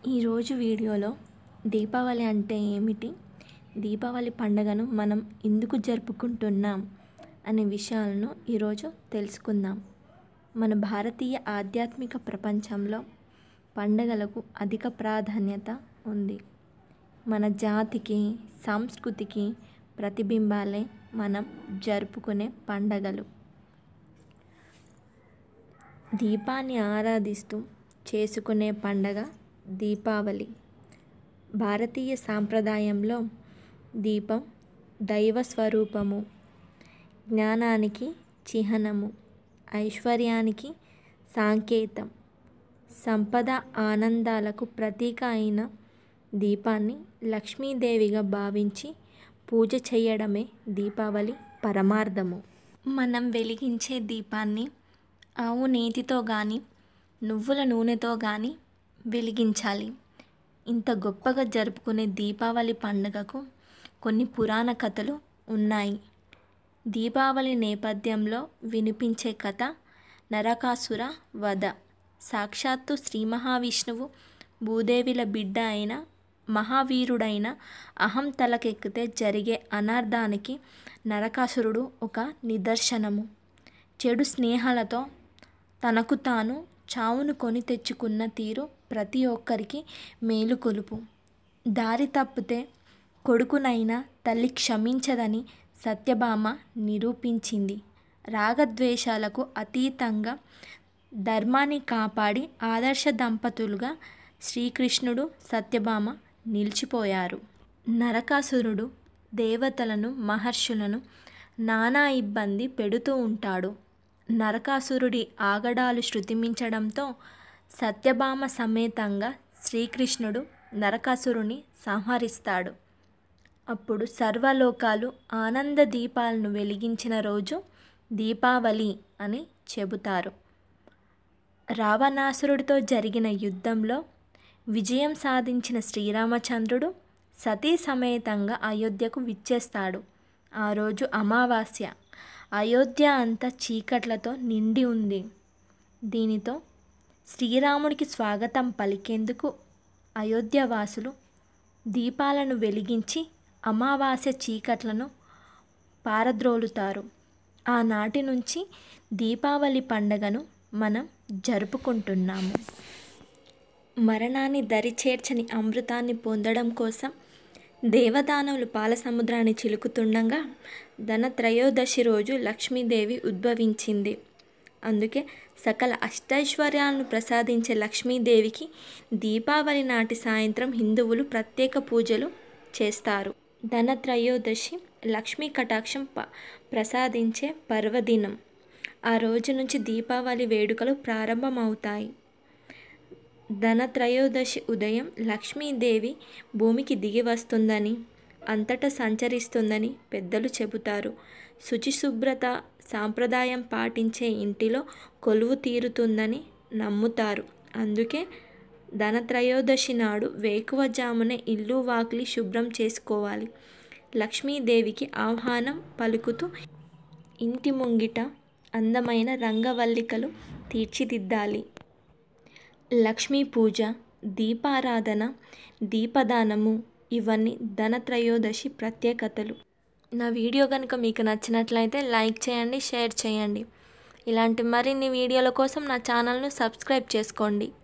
ఈరోజు వీడియోలో దీపావళి అంటే ఏమిటి దీపావళి పండుగను మనం ఎందుకు జరుపుకుంటున్నాం అనే విషయాలను ఈరోజు తెలుసుకుందాం మన భారతీయ ఆధ్యాత్మిక ప్రపంచంలో పండుగలకు అధిక ప్రాధాన్యత ఉంది మన జాతికి సంస్కృతికి ప్రతిబింబాలే మనం జరుపుకునే పండగలు దీపాన్ని ఆరాధిస్తూ చేసుకునే పండగ దీపావళి భారతీయ సాంప్రదాయంలో దీపం దైవ స్వరూపము జ్ఞానానికి చిహ్నము ఐశ్వర్యానికి సాంకేతం సంపద ఆనందాలకు ప్రతీక అయిన దీపాన్ని లక్ష్మీదేవిగా భావించి పూజ చేయడమే దీపావళి పరమార్థము మనం వెలిగించే దీపాన్ని ఆవు నేతితో కానీ నువ్వుల నూనెతో కానీ వెలిగించాలి ఇంత గొప్పగా జరుపుకునే దీపావళి పండుగకు కొన్ని పురాణ కథలు ఉన్నాయి దీపావళి నేపథ్యంలో వినిపించే కథ నరకాసుర వధ సాక్షాత్తు శ్రీ మహావిష్ణువు భూదేవిల బిడ్డ అయిన మహావీరుడైన అహం తలకెక్కితే జరిగే అనార్థానికి నరకాసురుడు ఒక నిదర్శనము చెడు స్నేహాలతో తనకు తాను చావును కొని తెచ్చుకున్న తీరు ప్రతి ఒక్కరికి మేలుకొలుపు దారి తప్పితే కొడుకునైనా తల్లి క్షమించదని సత్యభామ నిరూపించింది రాగద్వేషాలకు అతీతంగా ధర్మాన్ని కాపాడి ఆదర్శ దంపతులుగా శ్రీకృష్ణుడు సత్యభామ నిలిచిపోయారు నరకాసురుడు దేవతలను మహర్షులను నానా ఇబ్బంది పెడుతూ ఉంటాడు నరకాసురుడి ఆగడాలు శృతిమించడంతో సత్యభామ సమేతంగా శ్రీకృష్ణుడు నరకాసురుని సంహరిస్తాడు అప్పుడు సర్వలోకాలు ఆనంద దీపాలను వెలిగించిన రోజు దీపావళి అని చెబుతారు రావణాసురుడితో జరిగిన యుద్ధంలో విజయం సాధించిన శ్రీరామచంద్రుడు సతీ సమేతంగా అయోధ్యకు విచ్చేస్తాడు ఆ రోజు అమావాస్య అయోధ్య అంతా చీకట్లతో నిండి ఉంది దీనితో శ్రీరాముడికి స్వాగతం పలికేందుకు అయోధ్యవాసులు దీపాలను వెలిగించి అమావాస్య చీకట్లను పారద్రోలుతారు ఆనాటి నుంచి దీపావళి పండగను మనం జరుపుకుంటున్నాము మరణాన్ని దరిచేర్చని అమృతాన్ని పొందడం కోసం దేవదానవులు పాల సముద్రాన్ని చిలుకుతుండగా ధనత్రయోదశి రోజు లక్ష్మీదేవి ఉద్భవించింది అందుకే సకల అష్టైశ్వర్యాలను ప్రసాదించే లక్ష్మీదేవికి దీపావళి నాటి సాయంత్రం హిందువులు ప్రత్యేక పూజలు చేస్తారు ధనత్రయోదశి లక్ష్మీ కటాక్షం ప ప్రసాదించే పర్వదినం ఆ రోజు నుంచి దీపావళి వేడుకలు ప్రారంభమవుతాయి ధనత్రయోదశి ఉదయం లక్ష్మీదేవి భూమికి దిగి వస్తుందని అంతటా సంచరిస్తుందని పెద్దలు చెబుతారు శుచిశుభ్రత సాంప్రదాయం పాటించే ఇంటిలో కొలువు తీరుతుందని నమ్ముతారు అందుకే ధనత్రయోదశి నాడు వేకువజామునే ఇల్లు వాకిలి శుభ్రం చేసుకోవాలి లక్ష్మీదేవికి ఆహ్వానం పలుకుతూ ఇంటి ముంగిట అందమైన రంగవల్లికలు తీర్చిదిద్దాలి లక్ష్మీ పూజ దీపారాధన దీపదానము ఇవన్నీ ధనత్రయోదశి ప్రత్యేకతలు నా వీడియో కనుక మీకు నచ్చినట్లయితే లైక్ చేయండి షేర్ చేయండి ఇలాంటి మరిన్ని వీడియోల కోసం నా ఛానల్ను సబ్స్క్రైబ్ చేసుకోండి